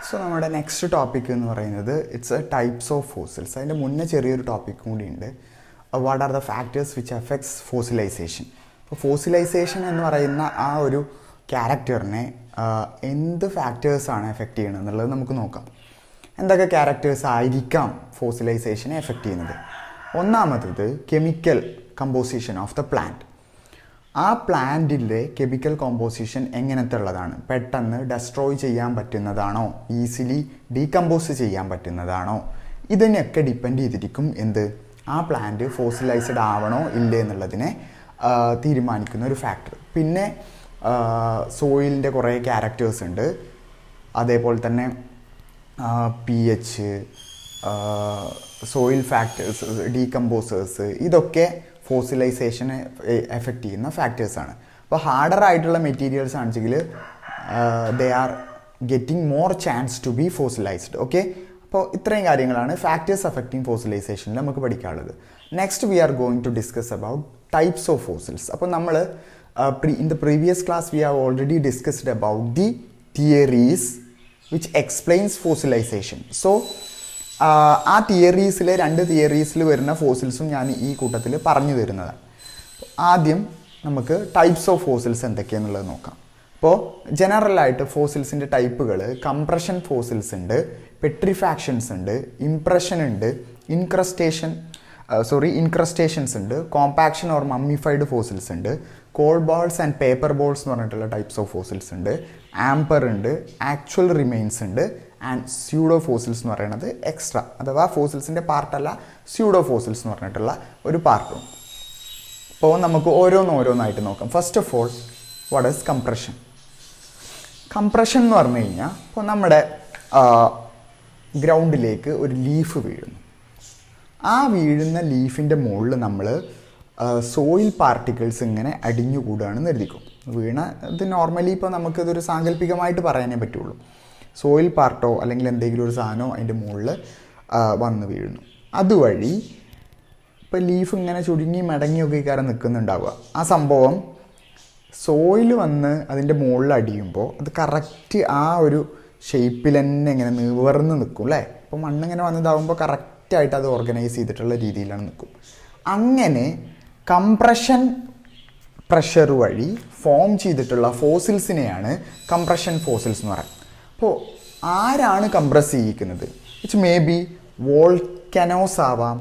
So നമ്മുടെ next topic എന്ന് പറയുന്നത് it's a types of fossils അതിൻ്റെ മുന്നേ ചെറിയൊരു ടോപ്പിക് കൂടി ഉണ്ട് what are the factors which affects fossilization അപ്പോൾ ഫോസിലൈസേഷൻ എന്ന് പറയുന്ന ആ ഒരു ക്യാരക്ടറിനെ എന്ത് ഫാക്ടേഴ്സാണ് എഫക്റ്റ് ചെയ്യണത് എന്നുള്ളത് നമുക്ക് നോക്കാം എന്തൊക്കെ ക്യാരക്ടേഴ്സ് ആയിരിക്കാം ഫോസിലൈസേഷനെ എഫക്റ്റ് ചെയ്യുന്നത് ഒന്നാമത്തത് chemical composition of the plant ആ പ്ലാന്റിൻ്റെ കെമിക്കൽ കോമ്പോസിഷൻ എങ്ങനത്തെ ഉള്ളതാണ് പെട്ടെന്ന് ഡെസ്ട്രോയ് ചെയ്യാൻ പറ്റുന്നതാണോ ഈസിലി ഡീകമ്പോസ് ചെയ്യാൻ പറ്റുന്നതാണോ ഇതിനൊക്കെ ഡിപ്പെൻഡ് ചെയ്തിരിക്കും എന്ത് ആ പ്ലാന്റ് ഫോസിലൈസ്ഡ് ആവണോ ഇല്ലേ എന്നുള്ളതിനെ ആ, തീരുമാനിക്കുന്ന ഒരു ഫാക്ടർ പിന്നെ സോയിലിൻ്റെ കുറേ ക്യാരക്ടേഴ്സ് ഉണ്ട് അതേപോലെ തന്നെ P H soil factors decomposers ഇതൊക്കെ ഫോസിലൈസേഷനെ എഫക്റ്റ് ചെയ്യുന്ന ഫാക്ടേഴ്സാണ് അപ്പോൾ ഹാർഡർ ആയിട്ടുള്ള മെറ്റീരിയൽസ് ആണെങ്കിൽ they are getting more chance to be fossilized okay അപ്പോൾ ഇത്രയും കാര്യങ്ങളാണ് ഫാക്ടേഴ്സ് അഫക്റ്റിംഗ് ഫോസിലൈസേഷനിൽ നമുക്ക് പഠിക്കാനുള്ളത് next we are going to discuss about types of fossils അപ്പോൾ നമ്മൾ in the previous class we have already discussed about the theories which explains fossilization so ആ തിയറീസിലെ രണ്ട് തിയറീസിൽ വരുന്ന ഫോസിൽസും ഞാൻ ഈ കൂട്ടത്തിൽ പറഞ്ഞു തരുന്നതാണ് ആദ്യം നമുക്ക് ടൈപ്സ് ഓഫ് ഫോസിൽസ് എന്തൊക്കെയാണെന്നുള്ളത് നോക്കാം അപ്പോൾ ജനറലായിട്ട് ഫോസിൽസിൻ്റെ ടൈപ്പുകൾ കംപ്രഷൻ ഫോസിൽസ് ഉണ്ട് പെട്രിഫാക്ഷൻസ് ഉണ്ട് ഇംപ്രഷൻ ഉണ്ട് ഇൻക്രസ്റ്റേഷൻ സോറി ഇൻക്രസ്റ്റേഷൻസ് ഉണ്ട് കോമ്പാക്ഷൻ ഓർ മമ്മിഫൈഡ് ഫോസിൽസ് ഉണ്ട് coal balls and paper balls എന്ന് പറഞ്ഞിട്ടുള്ള ടൈപ്സ് ഓഫ് ഫോസിൽസ് ഉണ്ട് ആംപർ ഉണ്ട് ആക്ച്വൽ റിമെയിൻസ് ഉണ്ട് ആൻഡ് സ്യൂഡോ ഫോസിൽസ് എന്ന് പറയുന്നത് എക്സ്ട്രാ അഥവാ ഫോസിൽസിൻ്റെ പാർട്ടല്ല സ്യൂഡോ ഫോസിൽസ് എന്ന് പറഞ്ഞിട്ടുള്ള ഒരു പാർട്ടും അപ്പോൾ നമുക്ക് ഓരോന്ന് ഓരോന്നായിട്ട് നോക്കാം first of all what is compression compression എന്ന് പറഞ്ഞു കഴിഞ്ഞാൽ ഇപ്പോൾ നമ്മുടെ ഗ്രൗണ്ടിലേക്ക് ഒരു ലീഫ് വീഴുന്നു ആ വീഴുന്ന ലീഫിൻ്റെ മുകളിൽ നമ്മൾ സോയിൽ പാർട്ടിക്കിൾസ് ഇങ്ങനെ അടിഞ്ഞുകൂടുകയാണെന്ന് എഴുതിക്കും വീണ ഇത് നോർമലി ഇപ്പോൾ നമുക്കിതൊരു സാങ്കല്പികമായിട്ട് പറയാനേ പറ്റുള്ളൂ സോയിൽ പാർട്ടോ അല്ലെങ്കിൽ എന്തെങ്കിലും ഒരു സാധനമോ അതിൻ്റെ മുകളിൽ വന്ന് വീഴുന്നു അതുവഴി ഇപ്പോൾ ലീഫ് ഇങ്ങനെ ചുരുങ്ങി മടങ്ങിയൊക്കെ കാരണം നിൽക്കുന്നുണ്ടാവുക ആ സംഭവം സോയിൽ വന്ന് അതിൻ്റെ മുകളിൽ അടിയുമ്പോൾ അത് കറക്റ്റ് ആ ഒരു ഷേപ്പിൽ തന്നെ ഇങ്ങനെ നിവർന്ന് നിൽക്കും അല്ലേ അപ്പോൾ മണ്ണിങ്ങനെ വന്നതാവുമ്പോൾ കറക്റ്റായിട്ട് അത് ഓർഗനൈസ് ചെയ്തിട്ടുള്ള രീതിയിലാണ് നിൽക്കും അങ്ങനെ കംപ്രഷൻ പ്രഷർ വഴി ഫോം ചെയ്തിട്ടുള്ള ഫോസിൽസിനെയാണ് കംപ്രഷൻ ഫോസിൽസ് എന്ന് പറയുന്നത് അപ്പോൾ ആരാണ് കംപ്രസ് ചെയ്യിക്കുന്നത് ഇറ്റ്സ് മേ ബി വോൾക്കനോസ് ആവാം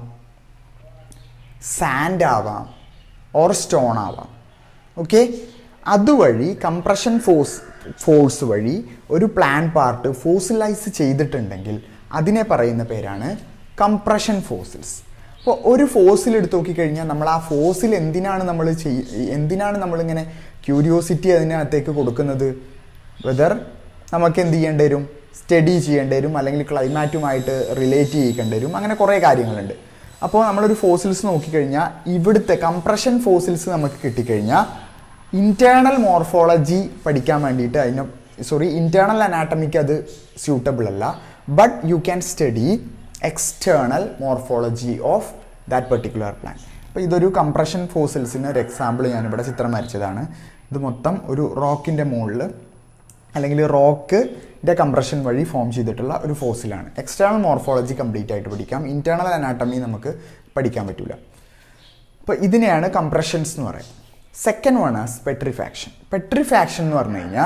സാൻഡ് ആവാം ഓർ സ്റ്റോൺ ആവാം ഓക്കെ അതുവഴി കംപ്രഷൻ ഫോഴ്സ് ഫോഴ്സ് വഴി ഒരു പ്ലാൻ പാർട്ട് ഫോസിലൈസ് ചെയ്തിട്ടുണ്ടെങ്കിൽ അതിനെ പറയുന്ന പേരാണ് കംപ്രഷൻ ഫോസിൽസ് അപ്പോൾ ഒരു ഫോസിൽ എടുത്ത് നോക്കിക്കഴിഞ്ഞാൽ നമ്മൾ ആ ഫോസിൽ എന്തിനാണ് നമ്മൾ ചെയ് എന്തിനാണ് നമ്മളിങ്ങനെ ക്യൂരിയോസിറ്റി അതിനകത്തേക്ക് കൊടുക്കുന്നത് വെദർ നമുക്ക് എന്ത് ചെയ്യേണ്ടി വരും സ്റ്റഡി ചെയ്യേണ്ടി വരും അല്ലെങ്കിൽ ക്ലൈമാറ്റുമായിട്ട് റിലേറ്റ് ചെയ്യിക്കേണ്ടി വരും അങ്ങനെ കുറേ കാര്യങ്ങളുണ്ട് അപ്പോൾ നമ്മളൊരു ഫോസിൽസ് നോക്കിക്കഴിഞ്ഞാൽ ഇവിടുത്തെ കംപ്രഷൻ ഫോസിൽസ് നമുക്ക് കിട്ടിക്കഴിഞ്ഞാൽ ഇൻറ്റേർണൽ മോർഫോളജി പഠിക്കാൻ വേണ്ടിയിട്ട് അതിന് സോറി ഇൻറ്റേർണൽ അനാട്ടമിക്ക് അത് സ്യൂട്ടബിൾ അല്ല but you can study external morphology of that particular plant അപ്പോൾ ഇതൊരു കംപ്രഷൻ ഫോസിൽസിന് ഒരു എക്സാമ്പിൾ ഞാനിവിടെ ചിത്രം വരച്ചതാണ് ഇത് മൊത്തം ഒരു റോക്കിൻ്റെ മുകളിൽ അല്ലെങ്കിൽ റോക്കിൻ്റെ കംപ്രഷൻ വഴി ഫോം ചെയ്തിട്ടുള്ള ഒരു ഫോസിലാണ് എക്സ്റ്റേണൽ മോർഫോളജി കംപ്ലീറ്റ് ആയിട്ട് പഠിക്കാം ഇൻറ്റേർണൽ അനാട്ടമി നമുക്ക് പഠിക്കാൻ പറ്റില്ല അപ്പോൾ ഇതിനെയാണ് കംപ്രഷൻസ് എന്ന് പറയുന്നത് second one as petrifaction petrifaction എന്ന് പറഞ്ഞു കഴിഞ്ഞാൽ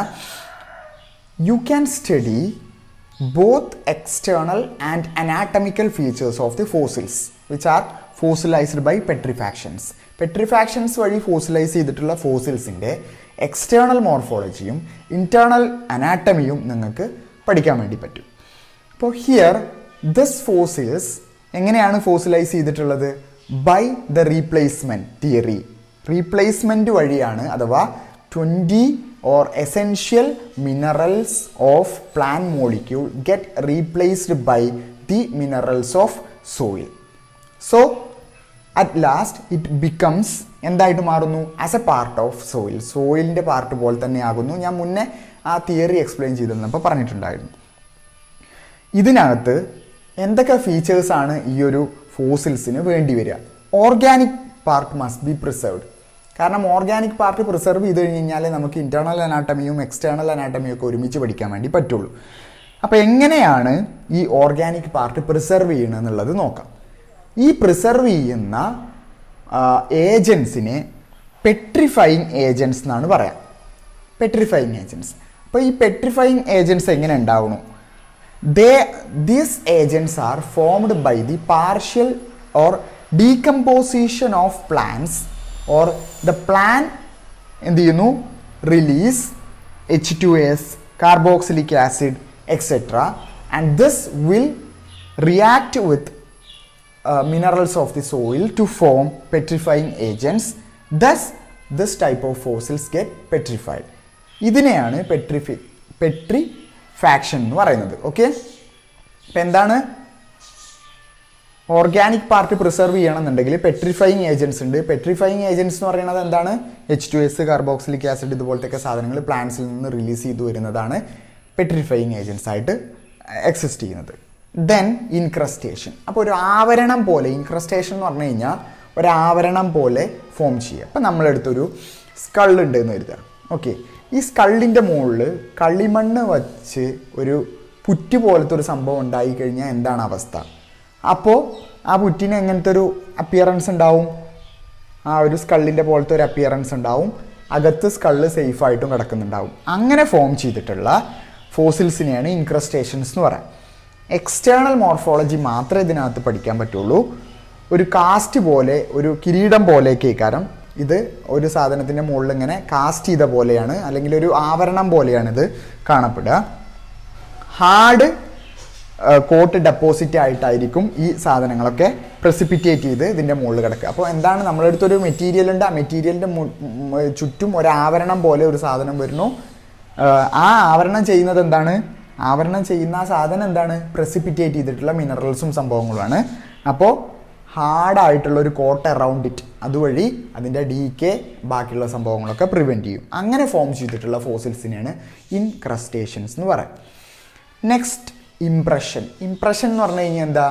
you can study both external and anatomical features of the fossils which are fossilized by petrifactions petrifactions വഴി ഫോസിലൈസ് ചെയ്തിട്ടുള്ള ഫോസിൽസിൻ്റെ എക്സ്റ്റേണൽ മോർഫോളജിയും ഇൻറ്റേർണൽ അനാട്ടമിയും നിങ്ങൾക്ക് പഠിക്കാൻ വേണ്ടി പറ്റും അപ്പോൾ ഹിയർ ദിസ് ഫോസിൽസ് എങ്ങനെയാണ് ഫോസിലൈസ് ചെയ്തിട്ടുള്ളത് by the replacement theory replacement വഴിയാണ് അഥവാ twenty or essential minerals of plant molecule get replaced by the minerals of soil so at last it becomes എന്തായിട്ട് മാറുന്നു as a part of soil സോയിലിൻ്റെ part പോലെ തന്നെ ആകുന്നു ഞാൻ മുന്നേ ആ തിയറി എക്സ്പ്ലെയിൻ ചെയ്തിരുന്നപ്പോൾ പറഞ്ഞിട്ടുണ്ടായിരുന്നു ഇതിനകത്ത് എന്തൊക്കെ ഫീച്ചേഴ്സാണ് ഈ ഒരു ഫോസിൽസിന് വേണ്ടി വരിക organic part must be preserved കാരണം ഓർഗാനിക് പാർട്ട് പ്രിസർവ് ചെയ്ത് കഴിഞ്ഞ് കഴിഞ്ഞാലേ നമുക്ക് ഇൻറ്റേർണൽ അനാട്ടമിയും എക്സ്റ്റേണൽ അനാട്ടമിയും ഒക്കെ ഒരുമിച്ച് പഠിക്കാൻ വേണ്ടി പറ്റുള്ളൂ അപ്പോൾ എങ്ങനെയാണ് ഈ ഓർഗാനിക് പാർട്ട് പ്രിസർവ് ചെയ്യണമെന്നുള്ളത് നോക്കാം ഈ പ്രിസർവ് ചെയ്യുന്ന ഏജൻസിനെ പെട്രിഫൈങ് ഏജൻസ് എന്നാണ് പറയാം പെട്രിഫൈങ് ഏജൻസ് അപ്പോൾ ഈ പെട്രിഫൈങ് ഏജൻസ് എങ്ങനെ ഉണ്ടാവണം they these agents are formed by the partial or decomposition of plants or the plant എന്ത് ചെയ്യുന്നു release H two S carboxylic acid etcetera and this will react with uh, minerals of the soil to form petrifying agents. Thus, this type of fossils get petrified. ഇതിനെയാണ് പെട്രിഫി പെട്രിഫാക്ഷൻ എന്ന് പറയുന്നത് okay ഇപ്പം എന്താണ് organic part preserve ചെയ്യണമെന്നുണ്ടെങ്കിൽ പെട്രിഫൈങ് agents ഉണ്ട് പെട്രിഫൈങ് agents എന്ന് പറയുന്നത് എന്താണ് H two S carboxylic acid ഇതുപോലത്തെ സാധനങ്ങൾ പ്ലാന്റ്സിൽ നിന്ന് റിലീസ് ചെയ്തു വരുന്നതാണ് പെട്രിഫൈങ് ഏജൻസ് ആയിട്ട് എക്സിസ്റ്റ് ചെയ്യുന്നത് ദെൻ ഇൻക്രസ്റ്റേഷൻ അപ്പോൾ ഒരു ആവരണം പോലെ ഇൻക്രസ്റ്റേഷൻ എന്ന് പറഞ്ഞു കഴിഞ്ഞാൽ ഒരു ആവരണം പോലെ ഫോം ചെയ്യുക അപ്പം നമ്മളെടുത്തൊരു സ്കൾ ഉണ്ട് എന്ന് കരുതുക ഓക്കെ ഈ സ്കള്ളിൻ്റെ മുകളിൽ കളിമണ്ണ് വച്ച് ഒരു പുറ്റ് പോലത്തെ ഒരു സംഭവം ഉണ്ടായി കഴിഞ്ഞാൽ എന്താണ് അവസ്ഥ അപ്പോൾ ആ പുറ്റിന് എങ്ങനത്തെ ഒരു അപ്പിയറൻസ് ഉണ്ടാവും ആ ഒരു സ്കള്ളിൻ്റെ പോലത്തെ ഒരു അപ്പിയറൻസ് ഉണ്ടാവും അകത്ത് സ്കള്ള് സേഫായിട്ടും കിടക്കുന്നുണ്ടാവും അങ്ങനെ ഫോം ചെയ്തിട്ടുള്ള ഫോസിൽസിനെയാണ് ഇൻക്രസ്റ്റേഷൻസ് എന്ന് പറയാം എക്സ്റ്റേണൽ മോർഫോളജി മാത്രമേ ഇതിനകത്ത് പഠിക്കാൻ പറ്റുള്ളൂ ഒരു കാസ്റ്റ് പോലെ ഒരു കിരീടം പോലെയൊക്കെ കാരണം ഇത് ഒരു സാധനത്തിൻ്റെ മുകളിൽ ഇങ്ങനെ കാസ്റ്റ് ചെയ്ത പോലെയാണ് അല്ലെങ്കിൽ ഒരു ആവരണം പോലെയാണ് ഇത് കാണപ്പെടുക ഹാർഡ് കോട്ട് ഡെപ്പോസിറ്റ് ആയിട്ടായിരിക്കും ഈ സാധനങ്ങളൊക്കെ പ്രസിപ്പിറ്റേറ്റ് ചെയ്ത് ഇതിൻ്റെ മുകളിൽ കിടക്കുക അപ്പോൾ എന്താണ് നമ്മുടെ അടുത്തൊരു മെറ്റീരിയൽ ഉണ്ട് ആ മെറ്റീരിയലിൻ്റെ ചുറ്റും ഒരു ആവരണം പോലെ ഒരു സാധനം വരുന്നു ആ ആവരണം ചെയ്യുന്നത് എന്താണ് ആവരണം ചെയ്യുന്ന ആ സാധനം എന്താണ് പ്രസിപ്പിറ്റേറ്റ് ചെയ്തിട്ടുള്ള മിനറൽസും സംഭവങ്ങളുമാണ് അപ്പോൾ ഹാർഡായിട്ടുള്ള ഒരു കോട്ട് അറൗണ്ട് ഇറ്റ് അതുവഴി അതിൻ്റെ ഡി കെ ബാക്കിയുള്ള സംഭവങ്ങളൊക്കെ പ്രിവെൻറ്റ് ചെയ്യും അങ്ങനെ ഫോം ചെയ്തിട്ടുള്ള ഫോസിൽസിനെയാണ് ഇൻക്രസ്റ്റേഷൻസ് എന്ന് പറയാം നെക്സ്റ്റ് ഇംപ്രഷൻ ഇംപ്രഷൻ എന്ന് പറഞ്ഞു കഴിഞ്ഞാൽ എന്താ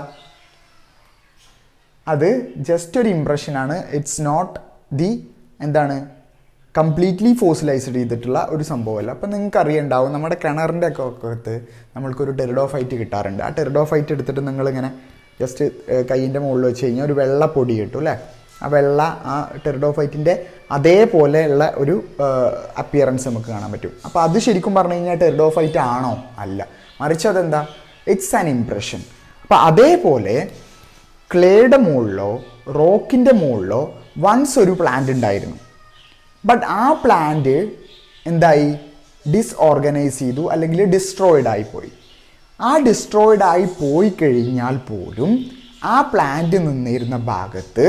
അത് ജസ്റ്റ് ഒരു ഇംപ്രഷനാണ് ഇറ്റ്സ് നോട്ട് ദി എന്താണ് കംപ്ലീറ്റ്ലി ഫോസിലൈസ്ഡ് ചെയ്തിട്ടുള്ള ഒരു സംഭവമല്ല അപ്പം നിങ്ങൾക്ക് അറിയണ്ടാവും നമ്മുടെ കിണറിൻ്റെ ഒക്കെ അകത്ത് നമ്മൾക്കൊരു ടെറിഡോഫൈറ്റ് കിട്ടാറുണ്ട് ആ ടെറിഡോഫൈറ്റ് എടുത്തിട്ട് നിങ്ങളിങ്ങനെ ജസ്റ്റ് കൈയിൻ്റെ മുകളിൽ വെച്ച് കഴിഞ്ഞാൽ ഒരു വെള്ള പൊടി കിട്ടും അല്ലേ ആ വെള്ള ആ ടെറിഡോഫൈറ്റിൻ്റെ അതേപോലെയുള്ള ഒരു അപ്പിയറൻസ് നമുക്ക് കാണാൻ പറ്റും അപ്പോൾ അത് ശരിക്കും പറഞ്ഞു കഴിഞ്ഞാൽ ടെറിഡോഫൈറ്റ് ആണോ അല്ല മറിച്ച് അതെന്താ ഇറ്റ്സ് ആൻ ഇംപ്രഷൻ അപ്പോൾ അതേപോലെ ക്ലേയുടെ മുകളിലോ റോക്കിൻ്റെ മുകളിലോ വൺസ് ഒരു പ്ലാന്റ് ഉണ്ടായിരുന്നു ബട്ട് ആ പ്ലാന്റ് എന്തായി ഡിസ്ഓർഗനൈസ് ചെയ്തു അല്ലെങ്കിൽ ഡിസ്ട്രോയിഡ് ആയിപ്പോയി ആ ഡിസ്ട്രോയിഡ് ആയി പോയി കഴിഞ്ഞാൽ പോലും ആ പ്ലാന്റ് നിന്നിരുന്ന ഭാഗത്ത്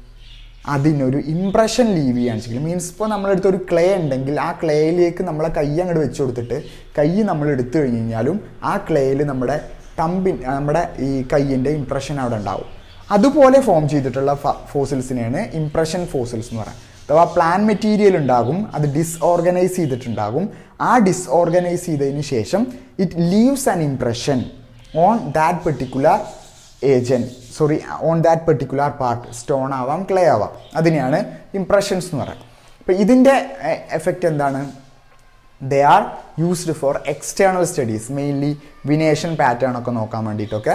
അതിനൊരു ഇംപ്രഷൻ ലീവ് ചെയ്യാൻ ചെയ്യും മീൻസ് ഇപ്പോൾ നമ്മളെടുത്ത് ഒരു ക്ലേ ഉണ്ടെങ്കിൽ ആ ക്ലേയിലേക്ക് നമ്മളെ കൈ അങ്ങോട്ട് വെച്ച് കൊടുത്തിട്ട് കൈ നമ്മൾ എടുത്തു കഴിഞ്ഞ് കഴിഞ്ഞാലും ആ ക്ലേയിൽ നമ്മുടെ തമ്പിൻ നമ്മുടെ ഈ കയ്യിൻ്റെ ഇംപ്രഷൻ അവിടെ ഉണ്ടാവും അതുപോലെ ഫോം ചെയ്തിട്ടുള്ള ഫോസിൽസിനെയാണ് ഇംപ്രഷൻ ഫോസിൽസ് എന്ന് പറയുന്നത് അഥവാ പ്ലാൻ മെറ്റീരിയൽ ഉണ്ടാകും അത് ഡിസ്ഓർഗനൈസ് ചെയ്തിട്ടുണ്ടാകും ആ ഡിസ്ഓർഗനൈസ് ചെയ്തതിന് ശേഷം it leaves an impression on that particular agent sorry on that particular part stone ആവാം ക്ലേ ആവാം അതിനെയാണ് ഇംപ്രഷൻസ് എന്ന് പറയുന്നത് അപ്പോൾ ഇതിൻ്റെ എഫക്റ്റ് എന്താണ് they are used for external studies mainly venation pattern ഒക്കെ നോക്കാൻ വേണ്ടിയിട്ടൊക്കെ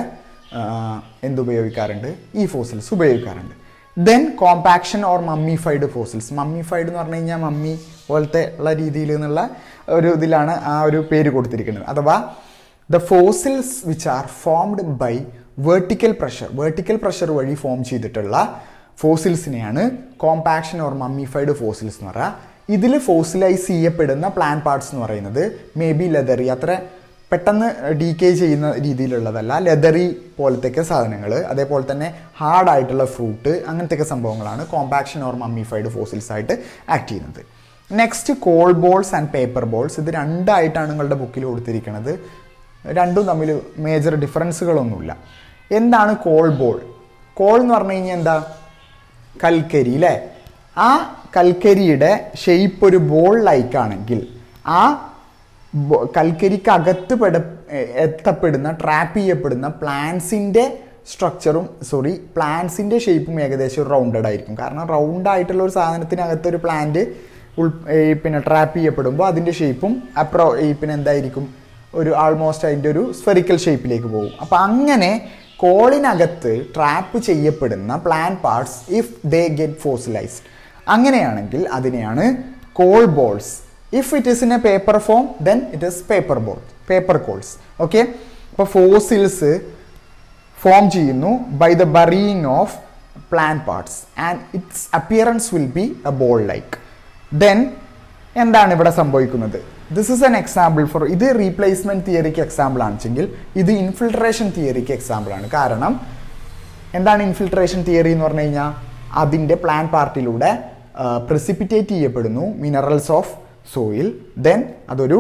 എന്തുപയോഗിക്കാറുണ്ട് ഈ ഫോസിൽസ് ഉപയോഗിക്കാറുണ്ട് then compaction or mummified fossils mummified എന്ന് പറഞ്ഞു കഴിഞ്ഞാൽ മമ്മി പോലത്തെ ഉള്ള രീതിയിൽ എന്നുള്ള ഒരു ഇതിലാണ് ആ ഒരു പേര് കൊടുത്തിരിക്കുന്നത് അഥവാ the fossils which are formed by vertical pressure vertical pressure വഴി ഫോം ചെയ്തിട്ടുള്ള ഫോസിൽസിനെയാണ് കോമ്പാക്ഷൻ ഓർ മമ്മിഫൈഡ് ഫോസിൽസ് എന്ന് പറയുക ഇതിൽ ഫോസിലൈസ് ചെയ്യപ്പെടുന്ന പ്ലാൻ പാർട്സ് എന്ന് പറയുന്നത് മേ ബി ലെതറി അത്ര പെട്ടെന്ന് ഡീകേ ചെയ്യുന്ന രീതിയിലുള്ളതല്ല ലെതറി പോലത്തെയൊക്കെ സാധനങ്ങൾ അതേപോലെ തന്നെ ഹാർഡായിട്ടുള്ള ഫ്രൂട്ട് അങ്ങനത്തെയൊക്കെ സംഭവങ്ങളാണ് കോമ്പാക്ഷൻ ഓർ മമ്മിഫൈഡ് ഫോസിൽസ് ആയിട്ട് ആക്ട് ചെയ്യുന്നത് next coal balls and paper balls ഇത് രണ്ടായിട്ടാണ് നിങ്ങളുടെ ബുക്കിൽ കൊടുത്തിരിക്കുന്നത് രണ്ടും തമ്മിൽ മേജർ ഡിഫറൻസുകളൊന്നുമില്ല എന്താണ് കോൾ ബോൾ കോൾ എന്ന് പറഞ്ഞു കഴിഞ്ഞാൽ എന്താ കൽക്കരി അല്ലേ ആ കൽക്കരിയുടെ ഷെയ്പ്പ് ഒരു ബോൾ ലൈക്ക് ആണെങ്കിൽ ആ കൽക്കരിക്ക് അകത്ത് പെട എത്തപ്പെടുന്ന ട്രാപ്പ് ചെയ്യപ്പെടുന്ന പ്ലാന്റ്സിൻ്റെ സ്ട്രക്ചറും സോറി പ്ലാന്റ്സിൻ്റെ ഷേപ്പും ഏകദേശം റൗണ്ടഡ് ആയിരിക്കും കാരണം റൗണ്ട് ആയിട്ടുള്ള ഒരു സാധനത്തിനകത്ത് ഒരു പ്ലാന്റ് ഉൾ പിന്നെ ട്രാപ്പ് ചെയ്യപ്പെടുമ്പോൾ അതിൻ്റെ ഷേപ്പും അപ്രോ ഈ പിന്നെ എന്തായിരിക്കും ഒരു ആൾമോസ്റ്റ് അതിൻ്റെ ഒരു സ്ഫെറിക്കൽ ഷേപ്പിലേക്ക് പോകും അപ്പോൾ അങ്ങനെ കോളിനകത്ത് ട്രാപ്പ് ചെയ്യപ്പെടുന്ന plant parts if they get fossilized അങ്ങനെയാണെങ്കിൽ അതിനെയാണ് coal balls if it is in a paper form then it is paper ball paper coals okay അപ്പോൾ ഫോസിൽസ് ഫോം ചെയ്യുന്നു by the burying of plant parts and its appearance will be a ball like then എന്താണ് ഇവിടെ സംഭവിക്കുന്നത് this is an example for ഇത് replacement തിയറിക്ക് example ആണെച്ചെങ്കിൽ ഇത് infiltration തിയറിക്ക് example ആണ് കാരണം എന്താണ് ഇൻഫിൽട്രേഷൻ തിയറി എന്ന് പറഞ്ഞു കഴിഞ്ഞാൽ അതിൻ്റെ പ്ലാൻ പാർട്ടിലൂടെ പ്രസിപ്പിറ്റേറ്റ് ചെയ്യപ്പെടുന്നു മിനറൽസ് ഓഫ് സോയിൽ ദെൻ അതൊരു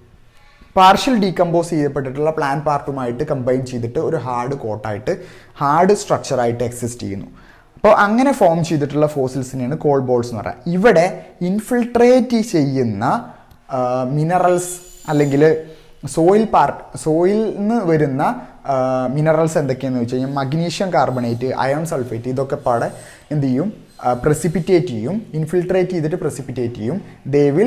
പാർഷ്യൽ ഡീകമ്പോസ് ചെയ്യപ്പെട്ടിട്ടുള്ള പ്ലാൻ പാർട്ടുമായിട്ട് കമ്പൈൻ ചെയ്തിട്ട് ഒരു ഹാർഡ് കോട്ടായിട്ട് ഹാർഡ് സ്ട്രക്ചറായിട്ട് എക്സിസ്റ്റ് ചെയ്യുന്നു അപ്പോൾ അങ്ങനെ ഫോം ചെയ്തിട്ടുള്ള ഫോസിൽസിനെയാണ് കോൾ ബോൾസ് എന്ന് പറയുക ഇവിടെ ഇൻഫിൽട്രേറ്റ് ചെയ്യുന്ന മിനറൽസ് അല്ലെങ്കിൽ സോയിൽ പാർട്ട് സോയിൽ നിന്ന് വരുന്ന മിനറൽസ് എന്തൊക്കെയാണെന്ന് വെച്ച് കഴിഞ്ഞാൽ മഗ്നീഷ്യം കാർബണേറ്റ് അയോൺ സൾഫേറ്റ് ഇതൊക്കെ പാടെ എന്ത് ചെയ്യും പ്രസിപ്പിറ്റേറ്റ് ചെയ്യും ഇൻഫിൽട്രേറ്റ് ചെയ്തിട്ട് പ്രസിപ്പിറ്റേറ്റ് ചെയ്യും they will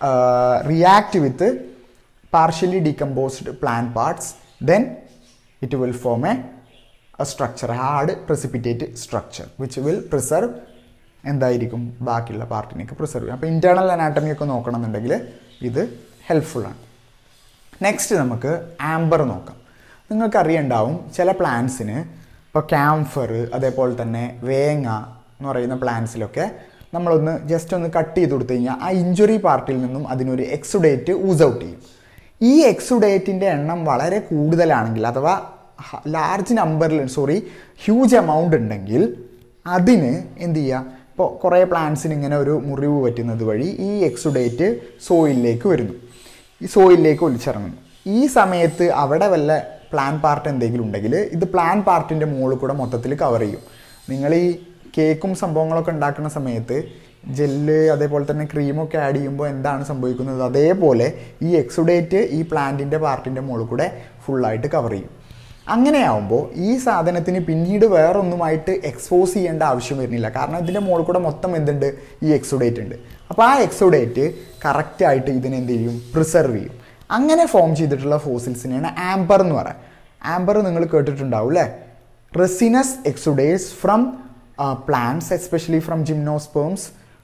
react with partially decomposed plant parts then it will form a, a structure hard precipitate structure which will preserve എന്തായിരിക്കും ബാക്കിയുള്ള പാർട്ടിനെയൊക്കെ പ്രിസർവ് ചെയ്യും അപ്പോൾ ഇൻറ്റേർണൽ അനാട്ടമി ഒക്കെ നോക്കണമെന്നുണ്ടെങ്കിൽ ഇത് ഹെൽപ്ഫുൾ ആണ് നെക്സ്റ്റ് നമുക്ക് ആംബർ നോക്കാം നിങ്ങൾക്ക് അറിയണ്ടാവും ചില പ്ലാന്റ്സിന് ഇപ്പോൾ ക്യാംഫർ അതേപോലെ തന്നെ വേങ്ങ എന്ന് പറയുന്ന പ്ലാന്റ്സിലൊക്കെ നമ്മളൊന്ന് ജസ്റ്റ് ഒന്ന് കട്ട് ചെയ്ത് കൊടുത്തു കഴിഞ്ഞാൽ ആ ഇഞ്ചുറി പാർട്ടിൽ നിന്നും അതിനൊരു എക്സുഡേറ്റ് ഊസ് ഔട്ട് ചെയ്യും ഈ എക്സുഡേറ്റിൻ്റെ എണ്ണം വളരെ കൂടുതലാണെങ്കിൽ അഥവാ ലാർജ് നമ്പറിൽ സോറി ഹ്യൂജ് എമൗണ്ട് ഉണ്ടെങ്കിൽ അതിന് എന്ത് ചെയ്യുക ഇപ്പോൾ കുറേ പ്ലാന്റ്സിന് ഇങ്ങനെ ഒരു മുറിവ് പറ്റുന്നത് വഴി ഈ എക്സുഡേറ്റ് സോയിലിലേക്ക് വരുന്നു ഈ സോയിലിലേക്ക് ഒലിച്ചിറങ്ങുന്നു ഈ സമയത്ത് അവിടെ വല്ല പ്ലാൻ പാർട്ട് എന്തെങ്കിലും ഉണ്ടെങ്കിൽ ഇത് പ്ലാൻ പാർട്ടിൻ്റെ മുകളിൽ കൂടെ മൊത്തത്തിൽ കവർ ചെയ്യും നിങ്ങൾ ഈ കേക്കും സംഭവങ്ങളൊക്കെ ഉണ്ടാക്കുന്ന സമയത്ത് ജെല്ല് അതേപോലെ തന്നെ ക്രീമൊക്കെ ആഡ് ചെയ്യുമ്പോൾ എന്താണ് സംഭവിക്കുന്നത് അതേപോലെ ഈ എക്സുഡേറ്റ് ഈ പ്ലാന്റിൻ്റെ പാർട്ടിൻ്റെ മുകളിൽ കൂടെ ഫുള്ളായിട്ട് കവർ ചെയ്യും അങ്ങനെയാവുമ്പോൾ ഈ സാധനത്തിന് പിന്നീട് വേറൊന്നുമായിട്ട് എക്സ്പോസ് ചെയ്യേണ്ട ആവശ്യം വരുന്നില്ല കാരണം ഇതിൻ്റെ മുകളിൽ കൂടെ മൊത്തം എന്തുണ്ട് ഈ എക്സുഡേറ്റ് ഉണ്ട് അപ്പോൾ ആ എക്സുഡേറ്റ് കറക്റ്റായിട്ട് ഇതിനെ എന്ത് ചെയ്യും പ്രിസർവ് ചെയ്യും അങ്ങനെ ഫോം ചെയ്തിട്ടുള്ള ഫോസിൽസിനെയാണ് ആംബർ എന്ന് പറയുക ആംബർ നിങ്ങൾ കേട്ടിട്ടുണ്ടാവും അല്ലേ resinous exudates from plants especially from gymnosperms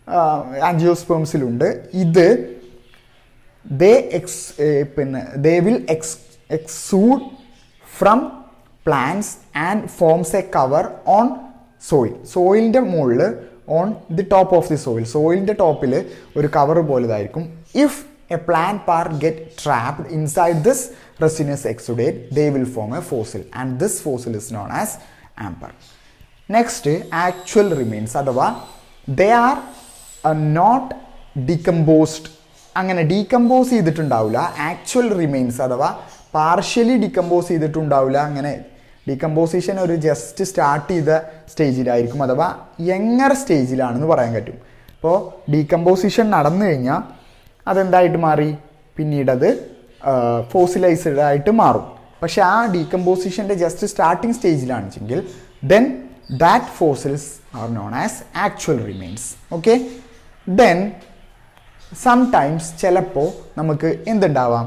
ആൻജിയോസ്പേംസിലുണ്ട് ഇത് ദേ എക്സ് പിന്നെ they will ex exude from plants and forms a cover on soil സോയിലിൻ്റെ മുകളിൽ on the top of the soil സോയിലിൻ്റെ ടോപ്പിൽ ഒരു കവർ പോലെ ഇതായിരിക്കും if a plant part get trapped inside this resinous exudate they will form a fossil and this fossil is known as amber next actual remains അഥവാ they are not decomposed അങ്ങനെ decompose ചെയ്തിട്ടുണ്ടാവില്ല actual remains അഥവാ partially decompose ചെയ്തിട്ടുണ്ടാവില്ല അങ്ങനെ decomposition ഒരു just start ചെയ്ത സ്റ്റേജിലായിരിക്കും അഥവാ younger സ്റ്റേജിലാണെന്ന് പറയാൻ പറ്റും ഇപ്പോൾ ഡീകമ്പോസിഷൻ നടന്നു കഴിഞ്ഞാൽ അതെന്തായിട്ട് മാറി പിന്നീട് അത് ഫോസിലൈസ്ഡ് ആയിട്ട് മാറും പക്ഷെ ആ ഡീകമ്പോസിഷൻ്റെ ജസ്റ്റ് സ്റ്റാർട്ടിങ് സ്റ്റേജിലാണെച്ചെങ്കിൽ then that fossils are known as actual remains okay then sometimes ചിലപ്പോൾ നമുക്ക് എന്തുണ്ടാവാം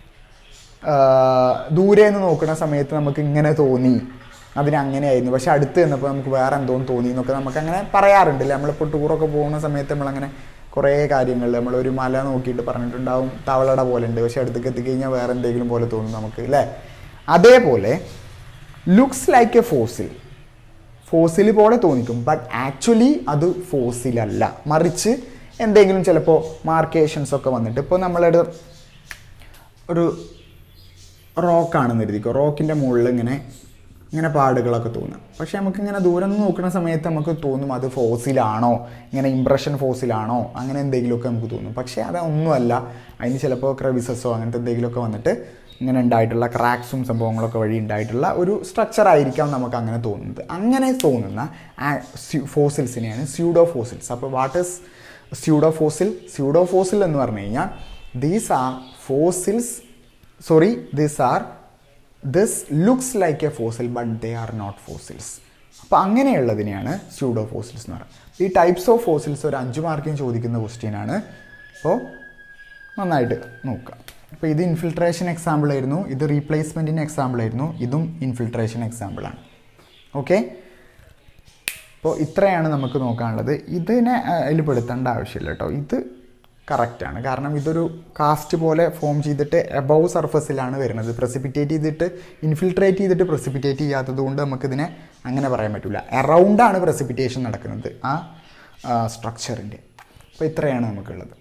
ദൂരെ നിന്ന് നോക്കുന്ന സമയത്ത് നമുക്ക് ഇങ്ങനെ തോന്നി അതിന് അങ്ങനെയായിരുന്നു പക്ഷെ അടുത്ത് ചെന്നപ്പോൾ നമുക്ക് വേറെ എന്തോന്ന് തോന്നി എന്നൊക്കെ നമുക്ക് അങ്ങനെ പറയാറുണ്ട് അല്ലേ നമ്മളിപ്പോൾ ടൂറൊക്കെ പോകുന്ന സമയത്ത് നമ്മളങ്ങനെ കുറേ കാര്യങ്ങൾ നമ്മളൊരു മല നോക്കിയിട്ട് പറഞ്ഞിട്ടുണ്ടാവും തവളട പോലെ ഉണ്ട് പക്ഷെ അടുത്തേക്ക് എത്തിക്കഴിഞ്ഞാൽ വേറെ എന്തെങ്കിലും പോലെ തോന്നും നമുക്ക് അല്ലേ അതേപോലെ looks like a fossil fossil പോലെ തോന്നിക്കും ബട്ട് ആക്ച്വലി അത് ഫോസിൽ അല്ല മറിച്ച് എന്തെങ്കിലും ചിലപ്പോൾ മാർക്കേഷൻസ് ഒക്കെ വന്നിട്ട് ഇപ്പോൾ നമ്മളൊരു ഒരു റോക്കാണെന്ന് എഴുതിക്കോ റോക്കിൻ്റെ മുകളിൽ ഇങ്ങനെ ഇങ്ങനെ പാടുകളൊക്കെ തോന്നും പക്ഷെ നമുക്ക് ഇങ്ങനെ ദൂരം നിന്ന് നോക്കുന്ന സമയത്ത് നമുക്ക് തോന്നും അത് ഫോസിലാണോ ഇങ്ങനെ ഇംപ്രഷൻ ഫോസിലാണോ അങ്ങനെ എന്തെങ്കിലുമൊക്കെ നമുക്ക് തോന്നും പക്ഷേ അതൊന്നുമല്ല അതിന് ചിലപ്പോൾ ക്രവിസസോ അങ്ങനത്തെ എന്തെങ്കിലുമൊക്കെ വന്നിട്ട് ഇങ്ങനെ ഉണ്ടായിട്ടുള്ള ക്രാക്സും സംഭവങ്ങളൊക്കെ വഴി ഉണ്ടായിട്ടുള്ള ഒരു സ്ട്രക്ചർ ആയിരിക്കാം നമുക്ക് അങ്ങനെ തോന്നുന്നത് അങ്ങനെ തോന്നുന്ന ഫോസിൽസിനെയാണ് സ്യൂഡോ ഫോസിൽസ് അപ്പോൾ what is pseudo fossil pseudo fossil എന്ന് പറഞ്ഞു കഴിഞ്ഞാൽ these are fossils sorry these are this looks like a fossil but they are not fossils അപ്പോൾ അങ്ങനെയുള്ളതിനെയാണ് സ്യൂഡോ ഫോസിൽസ് എന്ന് പറയുന്നത് ഈ ടൈപ്സ് ഓഫ് ഫോസിൽസ് ഒരു അഞ്ച് മാർക്കിന് ചോദിക്കുന്ന ക്വസ്റ്റ്യൻ ആണ് അപ്പോൾ നന്നായിട്ട് നോക്കുക അപ്പോൾ ഇത് ഇൻഫിൽട്രേഷൻ എക്സാമ്പിൾ ആയിരുന്നു ഇത് റീപ്ലേസ്മെൻറ്റിന് എക്സാമ്പിൾ ആയിരുന്നു ഇതും ഇൻഫിൽട്രേഷൻ എക്സാമ്പിളാണ് ഓക്കെ അപ്പോൾ ഇത്രയാണ് നമുക്ക് നോക്കാനുള്ളത് ഇതിനെ അതിൽ പെടുത്തേണ്ട ആവശ്യമില്ല കേട്ടോ ഇത് കറക്റ്റാണ് കാരണം ഇതൊരു കാസ്റ്റ് പോലെ ഫോം ചെയ്തിട്ട് എബവ് സർഫസിലാണ് വരുന്നത് പ്രസിപ്പിറ്റേറ്റ് ചെയ്തിട്ട് ഇൻഫിൽട്രേറ്റ് ചെയ്തിട്ട് പ്രസിപ്പിറ്റേറ്റ് ചെയ്യാത്തത് കൊണ്ട് നമുക്കിതിനെ അങ്ങനെ പറയാൻ പറ്റില്ല അറൗണ്ടാണ് പ്രസിപ്പിറ്റേഷൻ നടക്കുന്നത് ആ സ്ട്രക്ചറിൻ്റെ അപ്പോൾ ഇത്രയാണ് നമുക്കുള്ളത്